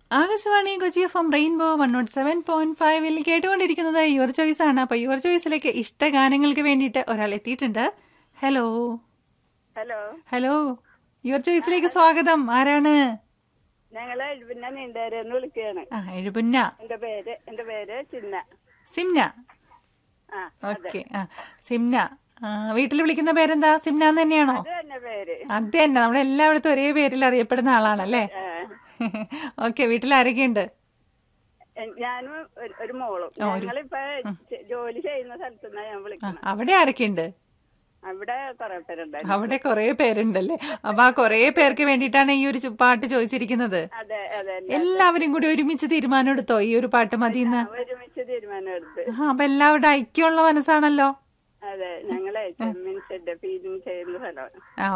Akashvani Kochi F M rainbow one nought seven point ഫൈവിൽ കേട്ടുകൊണ്ടിരിക്കുന്നത് your choice ആണ് അപ്പൊ യുവർ ചോയ്സിലേക്ക് ഇഷ്ട ഗാനങ്ങൾക്ക് വേണ്ടിയിട്ട് ഒരാൾ എത്തിയിട്ടുണ്ട് ഹലോ ഹലോ ഹലോ യുവർ ചോയ്സിലേക്ക് സ്വാഗതം ആരാണ് ഞങ്ങള് പിന്നെ നീണ്ടേരെന്ന് വിളിക്കുകയാണ് ആ എഴുപുന്ന എന്റെ പേര് എന്റെ പേര് ചിന്ന സിംന ആ ഓക്കെ ആ സിംന ആ, വീട്ടിൽ വിളിക്കുന്ന പേരെന്താ സിംന എന്ന് തന്നെയാണോ അത് തന്നെ പേര് അത് തന്നെ നമ്മുടെ എല്ലായിടത്തും ഒരേ പേരിൽ അറിയപ്പെടുന്ന ആളാണല്ലേ ആ, ഓക്കെ വീട്ടിൽ ആരൊക്കെയുണ്ട് എ- ഞാനും ഒരു- ഒരു മോളും ഞങ്ങളിപ്പോ ചെ- ജോലി ചെയ്യുന്ന സ്ഥലത്തുനിന്നാ ഞാൻ ആ, വിളിക്കുന്നത് അവിടെ ആരൊക്കെയുണ്ട് അവിടെ കുറെ പേരുണ്ടായിരുന്നു അവിടെ കുറെ പേരുണ്ടല്ലേ അപ്പൊ ആ കുറെ പേർക്ക് വേണ്ടിയിട്ടാണ് ഈ ഒരു ചു- പാട്ട് ചോദിച്ചിരിക്കുന്നത് അതെ അതെ എല്ലാവരും കൂടി ഒരുമിച്ച് തീരുമാനം എടുത്തോ ഈ ഒരു പാട്ട് മതിയെന്ന് ഒരുമിച്ച് തീരുമാനം എടുത്ത് ആ അപ്പൊ എല്ലാവരുടെ ഐക്യമുള്ള മനസ്സാണല്ലോ അതെ ഞങ്ങളെ ചെമ്മീൻ ഷെഡ് ഫീലിംഗ് ചെയ്യുന്ന സ്ഥലമാണ് ആ